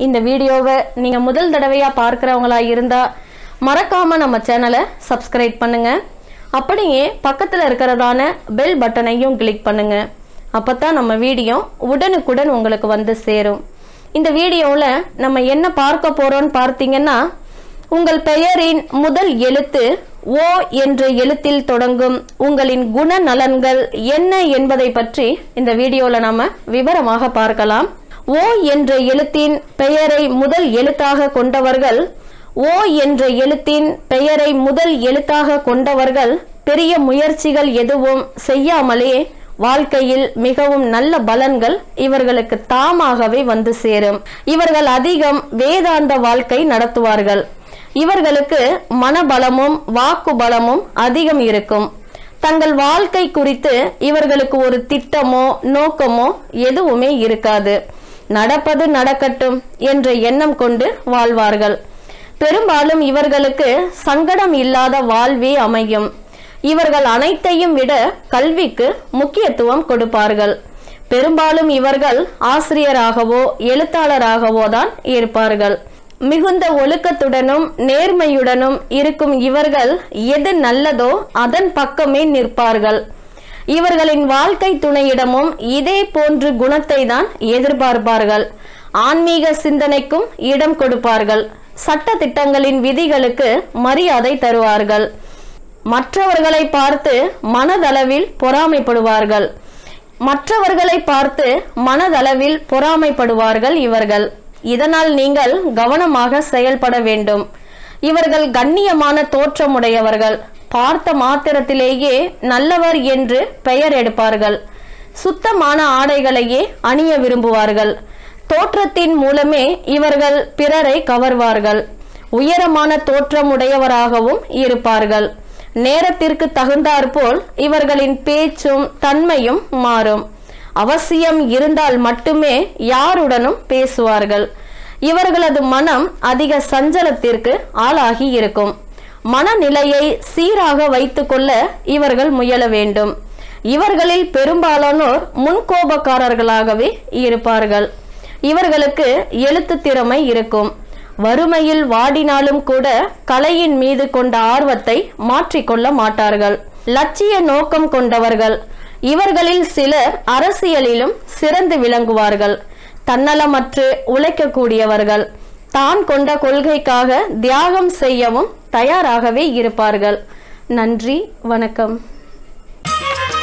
இந்த வீடியோவை நீங்கள் முதல் தடவையாக பார்க்குறவங்களா இருந்தால் மறக்காமல் நம்ம சேனலை சப்ஸ்கிரைப் பண்ணுங்கள் அப்படியே பக்கத்தில் இருக்கிறதான பெல் பட்டனையும் கிளிக் பண்ணுங்கள் அப்போ தான் நம்ம வீடியோ உடனுக்குடன் உங்களுக்கு வந்து சேரும் இந்த வீடியோவில் நம்ம என்ன பார்க்க போகிறோம்னு பார்த்தீங்கன்னா உங்கள் பெயரின் முதல் எழுத்து ஓ என்ற எழுத்தில் தொடங்கும் உங்களின் குணநலன்கள் என்ன என்பதை பற்றி இந்த வீடியோவில் நாம விவரமாக பார்க்கலாம் ஓ என்ற எழுத்தின் பெயரை முதல் எழுத்தாக கொண்டவர்கள் ஓ என்ற எழுத்தின் பெயரை முதல் எழுத்தாக கொண்டவர்கள் பெரிய முயற்சிகள் எதுவும் செய்யாமலே வாழ்க்கையில் மிகவும் நல்ல பலன்கள் இவர்களுக்கு தாமாகவே வந்து சேரும் இவர்கள் அதிகம் வேதாந்த வாழ்க்கை நடத்துவார்கள் இவர்களுக்கு மனபலமும் வாக்கு பலமும் அதிகம் இருக்கும் தங்கள் வாழ்க்கை குறித்து இவர்களுக்கு ஒரு திட்டமோ நோக்கமோ எதுவுமே இருக்காது நடப்பது நடக்கட்டும் என்ற எண்ணம் கொண்டு வாழ்வார்கள் பெரும்பாலும் இவர்களுக்கு சங்கடம் இல்லாத வாழ்வே அமையும் இவர்கள் அனைத்தையும் விட கல்விக்கு முக்கியத்துவம் கொடுப்பார்கள் பெரும்பாலும் இவர்கள் ஆசிரியராகவோ எழுத்தாளராகவோ தான் இருப்பார்கள் மிகுந்த ஒழுக்கத்துடனும் நேர்மையுடனும் இருக்கும் இவர்கள் எது நல்லதோ அதன் பக்கமே நிற்பார்கள் இவர்களின் வாழ்க்கை துணையிடமும் இதே போன்று குணத்தை தான் எதிர்பார்ப்பார்கள் ஆன்மீக சிந்தனைக்கும் இடம் கொடுப்பார்கள் சட்ட திட்டங்களின் விதிகளுக்கு மரியாதை தருவார்கள் மற்றவர்களை பார்த்து மனதளவில் பொறாமைப்படுவார்கள் மற்றவர்களை பார்த்து மனதளவில் பொறாமைப்படுவார்கள் இவர்கள் இதனால் நீங்கள் கவனமாக செயல்பட வேண்டும் இவர்கள் கண்ணியமான தோற்றமுடையவர்கள் பார்த்த மாத்திரத்திலேயே நல்லவர் என்று பெயர் எடுப்பார்கள் சுத்தமான ஆடைகளையே அணிய விரும்புவார்கள் தோற்றத்தின் மூலமே இவர்கள் பிறரை கவர்வார்கள் உயரமான தோற்றமுடையவராகவும் இருப்பார்கள் நேரத்திற்கு தகுந்தாற்போல் இவர்களின் பேச்சும் தன்மையும் மாறும் அவசியம் இருந்தால் மட்டுமே யாருடனும் பேசுவார்கள் இவர்களது மனம் அதிக சஞ்சலத்திற்கு ஆளாகி இருக்கும் மனநிலையை சீராக வைத்துக்கொள்ள இவர்கள் முயல வேண்டும் இவர்களில் பெரும்பாலானோர் முன்கோபக்காரர்களாகவே இருப்பார்கள் இவர்களுக்கு எழுத்து திறமை இருக்கும் வறுமையில் வாடினாலும் கூட கலையின் மீது கொண்ட ஆர்வத்தை மாற்றிக்கொள்ள மாட்டார்கள் லட்சிய நோக்கம் கொண்டவர்கள் இவர்களில் சிலர் அரசியலிலும் சிறந்து விளங்குவார்கள் தன்னலமற்று உழைக்கக்கூடியவர்கள் தான் கொண்ட கொள்கைக்காக தியாகம் செய்யவும் தயாராகவே இருப்பார்கள் நன்றி வணக்கம்